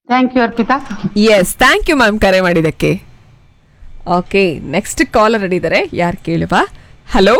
Thank you Arpita yes thank you ma'am ಕರೆ ಮಾಡಿದ್ದಕ್ಕೆ okay next caller ಇದ್ದಾರೆ ಯಾರು ಕೇಳುವ ಹಲೋ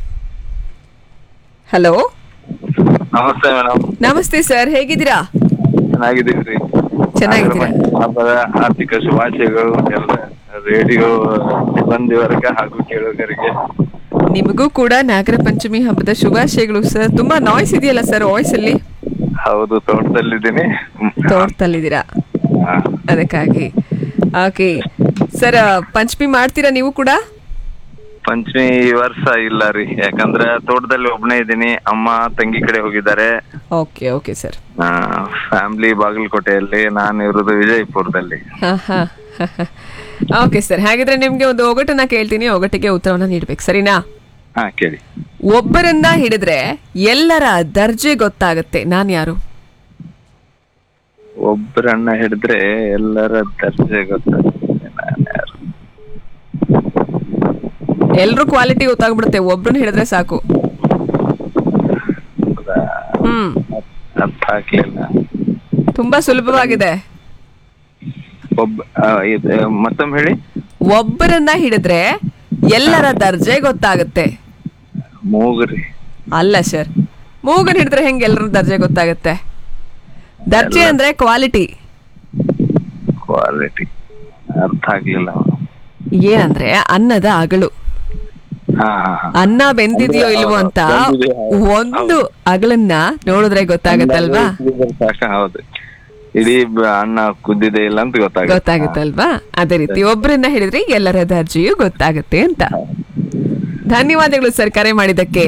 ಹಲೋ ನಮಸ್ತೆ ಮೇಡಮ್ ನಮಸ್ತೆ ಸರ್ ಹೇಗಿದ್ದೀರಾ ಚೆನ್ನಾಗಿದ್ದೀವಿ ಚೆನ್ನಾಗಿದ್ದೀರಾ? ಹಬ್ಬದ ಆರ್ಥಿಕ ಶುಭಾಶಯಗಳು ಎಲ್ಲ ರೇಡಿಯೋ ಸಿಬ್ಬಂದಿ ವರ್ಗ ಹಾಗೂ ಕೇಳುಗರಿಗೆ ನಿಮಗೂ ಕೂಡ ನಾಗರ ಪಂಚಮಿ ಹಬ್ಬದ ಶುಭಾಶಯಗಳು ಸರ್ ತುಂಬಾ ನಾಯ್ಸ್ ಇದೆಯಲ್ಲ ಸರ್ ವಾಯ್ಸ್ ಅಲ್ಲಿ ಹೌದು ತೋಟದಲ್ಲಿದ್ದೀನಿ ತೋಟದಲ್ಲಿದ್ದೀರಾ ಹಾ. ಅದಕ್ಕಾಗಿ ಓಕೆ ಸರ್ ಪಂಚಮಿ ಮಾಡ್ತೀರಾ ನೀವು ಕೂಡ ಪಂಚಮಿ ಈ ವರ್ಷ ಇಲ್ಲ ರೀ ಯಾಕಂದ್ರೆ ತೋಟದಲ್ಲಿ ಒಬ್ಬನೇ ಇದ್ದೀನಿ ಅಮ್ಮ ತಂಗಿ ಕಡೆ ಹೋಗಿದ್ದಾರೆ ಓಕೆ ಓಕೆ ಸರ್ ಫ್ಯಾಮಿಲಿ ಬಾಗಲಕೋಟೆಯಲ್ಲಿ ನಾನು ಇರೋದು ವಿಜಯಪುರದಲ್ಲಿ ಹಾ ಹಾ ಓಕೆ ಸರ್ ಹಾಗಿದ್ರೆ ನಿಮ್ಗೆ ಒಂದು ಒಗಟನ್ನ ಕೇಳ್ತೀನಿ ಒಗಟಿಗೆ ಉತ್ತರವನ್ನ ನೀಡ್ಬೇಕು ಸರಿನಾ ಹಾ ಕೇಳಿ ಒಬ್ಬರನ್ನ ಹಿಡಿದ್ರೆ ಎಲ್ಲರ ದರ್ಜೆ ಗೊತ್ತಾಗುತ್ತೆ ನಾನ್ ಯಾರು ಒಬ್ಬರನ್ನ ಹಿಡಿದ್ರೆ ಎಲ್ಲರ ದರ್ಜೆ ಗೊತ್ತಾಗುತ್ತೆ ನಾನು ಯಾರು ಎಲ್ರು ಕ್ವಾಲಿಟಿ ಗೊತ್ತಾಗ್ಬಿಡುತ್ತೆ ಒಬ್ರನ್ನ ಹಿಡಿದ್ರೆ ಸಾಕು ಹೌದಾ? ಹ್ಮ್ ಅರ್ಥ ಆಗ್ಲಿಲ್ಲ ತುಂಬಾ ಸುಲಭವಾಗಿದೆ ಒಬ್ಬ ಆ, ಇದು, ಮತ್ತೊಮ್ಮೆ ಹೇಳಿ ಒಬ್ಬರನ್ನ ಹಿಡಿದ್ರೆ ಎಲ್ಲರ ದರ್ಜೆ ಗೊತ್ತಾಗುತ್ತೆ ಮೂಗ್ರಿ ಅಲ್ಲ ಸರ್ ಮೂಗನ್ ಹಿಡಿದ್ರೆ ಹೆಂಗೆ ಎಲ್ಲರ ದರ್ಜೆ ಗೊತ್ತಾಗುತ್ತೆ ದರ್ಜೆ ಅಂದ್ರೆ ಕ್ವಾಲಿಟಿ ಕ್ವಾಲಿಟಿ ಅರ್ಥ ಆಗ್ಲಿಲ್ಲ ಏನಂದ್ರೆ ಅನ್ನದ ಅಗಳು ಹಾ ಹಾ ಹಾ ಅನ್ನ ಬೆಂದಿದ್ಯೋ ಇಲ್ವೋ ಅಂತ ಬೆಂದಿದೆ, ಹೌದು. ಒಂದು ಅಗಳನ್ನ ನೋಡಿದ್ರೆ ಗೊತ್ತಾಗತ್ತಲ್ವಾ ಸಾಕ ಹೌದು ಇಡೀ ಬ- ಅನ್ನ ಕುದ್ದಿದೆ ಇಲ್ಲ ಅಂತ ಗೊತ್ತಾಗುತ್ತೆ ಗೊತ್ತಾಗುತ್ತಲ್ವಾ ಅದೇ ರೀತಿ ಒಬ್ಬರನ್ನ ಹಿಡಿದ್ರೆ ಎಲ್ಲರ ದರ್ಜೆಯು ಗೊತ್ತಾಗುತ್ತೆ ಅಂತ ಧನ್ಯವಾದಗಳು ಸರ್ ಕರೆ ಮಾಡಿದ್ದಕ್ಕೆ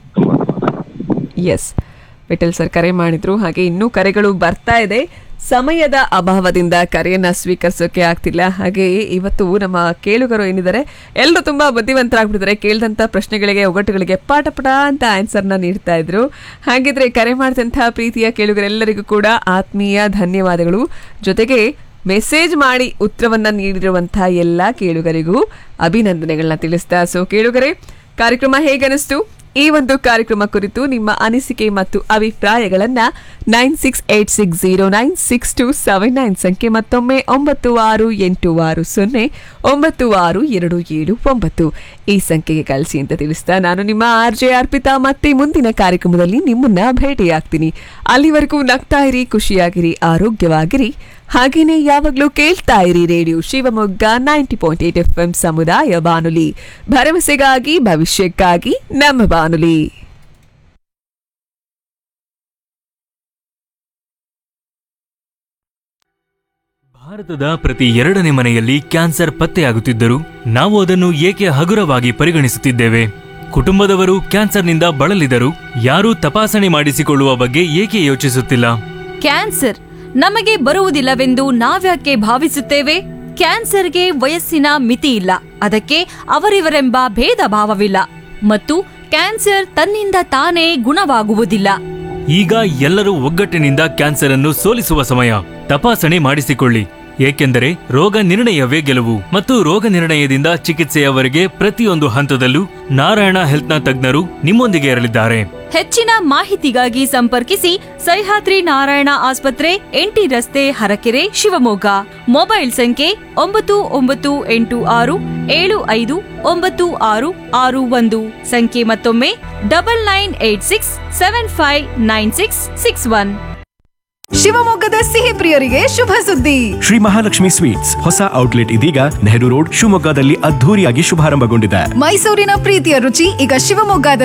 ಎಸ್ ವಿಠಲ್ ಸರ್ ಕರೆ ಮಾಡಿದ್ರು ಹಾಗೆ ಇನ್ನೂ ಕರೆಗಳು ಬರ್ತಾ ಇದೆ ಸಮಯದ ಅಭಾವದಿಂದ ಕರೆಯನ್ನ ಸ್ವೀಕರಿಸೋಕೆ ಆಗ್ತಿಲ್ಲ ಹಾಗೆ ಇವತ್ತು ನಮ್ಮ ಕೇಳುಗರು ಏನಿದ್ದಾರೆ ಎಲ್ಲರೂ ತುಂಬಾ ಬುದ್ಧಿವಂತರಾಗ್ಬಿಟ್ಟಿದ್ದಾರೆ ಕೇಳಿದಂಥ ಪ್ರಶ್ನೆಗಳಿಗೆ ಒಗಟುಗಳಿಗೆ ಪಾಠ ಪಟ ಅಂತ ಆನ್ಸರ್ನ ನೀಡ್ತಾ ಇದ್ರು ಹಾಗಿದ್ರೆ ಕರೆ ಮಾಡಿದಂತಹ ಪ್ರೀತಿಯ ಕೇಳುಗರೆಲ್ಲರಿಗೂ ಕೂಡ ಆತ್ಮೀಯ ಧನ್ಯವಾದಗಳು ಜೊತೆಗೆ ಮೆಸೇಜ್ ಮಾಡಿ ಉತ್ತರವನ್ನ ನೀಡಿರುವಂತಹ ಎಲ್ಲ ಕೇಳುಗರಿಗೂ ಅಭಿನಂದನೆಗಳನ್ನ ತಿಳಿಸ್ತಾ ಸೊ ಕೇಳುಗರೆ ಕಾರ್ಯಕ್ರಮ ಹೇಗನಿಸ್ತು ಈ ಒಂದು ಕಾರ್ಯಕ್ರಮ ಕುರಿತು ನಿಮ್ಮ ಅನಿಸಿಕೆ ಮತ್ತು ಅಭಿಪ್ರಾಯಗಳನ್ನ nine six eight six zero nine six two seven nine ಸಂಖ್ಯೆ ಮತ್ತೊಮ್ಮೆ ಒಂಬತ್ತು ಆರು ಎಂಟು ಆರು ಸೊನ್ನೆ ಒಂಬತ್ತು ಆರು ಎರಡು ಏಳು ಒಂಬತ್ತು ಈ ಸಂಖ್ಯೆಗೆ ಕಳಿಸಿ ಅಂತ ತಿಳಿಸ್ತಾ ನಾನು ನಿಮ್ಮ ಆರ್ ಜೆ ಅರ್ಪಿತಾ ಮತ್ತೆ ಮುಂದಿನ ಕಾರ್ಯಕ್ರಮದಲ್ಲಿ ನಿಮ್ಮನ್ನ ಭೇಟಿಯಾಗ್ತೀನಿ ಅಲ್ಲಿವರೆಗೂ ನಗ್ತಾ ಇರಿ ಖುಷಿಯಾಗಿರಿ ಆರೋಗ್ಯವಾಗಿರಿ ಹಾಗೇನೆ ಯಾವಾಗಲೂ ಕೇಳ್ತಾ ಇರಿ radio Shivamogga ninety point eight F M ಸಮುದಾಯ ಬಾನುಲಿ ಭರವಸೆಗಾಗಿ ಭವಿಷ್ಯಕ್ಕಾಗಿ ನಮ್ಮ ಬಾನುಲಿ ಭಾರತದ ಪ್ರತಿ ಎರಡನೇ ಮನೆಯಲ್ಲಿ ಕ್ಯಾನ್ಸರ್ ಪತ್ತೆಯಾಗುತ್ತಿದ್ದರೂ ನಾವು ಅದನ್ನು ಏಕೆ ಹಗುರವಾಗಿ ಪರಿಗಣಿಸುತ್ತಿದ್ದೇವೆ ಕುಟುಂಬದವರು ಕ್ಯಾನ್ಸರ್ನಿಂದ ಬಳಲಿದರು ಯಾರೂ ತಪಾಸಣೆ ಮಾಡಿಸಿಕೊಳ್ಳುವ ಬಗ್ಗೆ ಏಕೆ ಯೋಚಿಸುತ್ತಿಲ್ಲ ಕ್ಯಾನ್ಸರ್ ನಮಗೆ ಬರುವುದಿಲ್ಲವೆಂದು ನಾವ್ಯಾಕೆ ಭಾವಿಸುತ್ತೇವೆ ಕ್ಯಾನ್ಸರ್ಗೆ ವಯಸ್ಸಿನ ಮಿತಿ ಇಲ್ಲ ಅದಕ್ಕೆ ಅವರಿವರೆಂಬ ಭೇದ ಭಾವವಿಲ್ಲ ಮತ್ತು ಕ್ಯಾನ್ಸರ್ ತನ್ನಿಂದ ತಾನೇ ಗುಣವಾಗುವುದಿಲ್ಲ ಈಗ ಎಲ್ಲರೂ ಒಗ್ಗಟ್ಟಿನಿಂದ ಕ್ಯಾನ್ಸರ್ ಅನ್ನು ಸೋಲಿಸುವ ಸಮಯ ತಪಾಸಣೆ ಮಾಡಿಸಿಕೊಳ್ಳಿ ಏಕೆಂದರೆ ರೋಗ ನಿರ್ಣಯವೇ ಗೆಲುವು ಮತ್ತು ರೋಗ ನಿರ್ಣಯದಿಂದ ಚಿಕಿತ್ಸೆಯವರೆಗೆ ಪ್ರತಿಯೊಂದು ಹಂತದಲ್ಲೂ ನಾರಾಯಣ ಹೆಲ್ತ್ನ ತಜ್ಞರು ನಿಮ್ಮೊಂದಿಗೆ ಇರಲಿದ್ದಾರೆ ಹೆಚ್ಚಿನ ಮಾಹಿತಿಗಾಗಿ ಸಂಪರ್ಕಿಸಿ ಸಹ್ಯಾದ್ರಿ ನಾರಾಯಣ ಆಸ್ಪತ್ರೆ ಎಂಟಿ ರಸ್ತೆ ಹರಕೆರೆ ಶಿವಮೊಗ್ಗ ಮೊಬೈಲ್ ಸಂಖ್ಯೆ ಒಂಬತ್ತು ಒಂಬತ್ತು ಎಂಟು ಆರು ಏಳು ಐದು ಒಂಬತ್ತು ಆರು ಆರು ಒಂದು ಸಂಖ್ಯೆ ಮತ್ತೊಮ್ಮೆ double nine eight six seven five nine six six one ಶಿವಮೊಗ್ಗದ ಸಿಹಿ ಪ್ರಿಯರಿಗೆ ಶುಭ ಸುದ್ದಿ ಶ್ರೀ ಮಹಾಲಕ್ಷ್ಮಿ ಸ್ವೀಟ್ಸ್ ಹೊಸ ಔಟ್ಲೆಟ್ ಇದೀಗ ನೆಹರು ರೋಡ್ ಶಿವಮೊಗ್ಗದಲ್ಲಿ ಅದ್ಧೂರಿಯಾಗಿ ಶುಭಾರಂಭಗೊಂಡಿದೆ ಮೈಸೂರಿನ ಪ್ರೀತಿಯ ರುಚಿ ಈಗ ಶಿವಮೊಗ್ಗದಲ್ಲಿ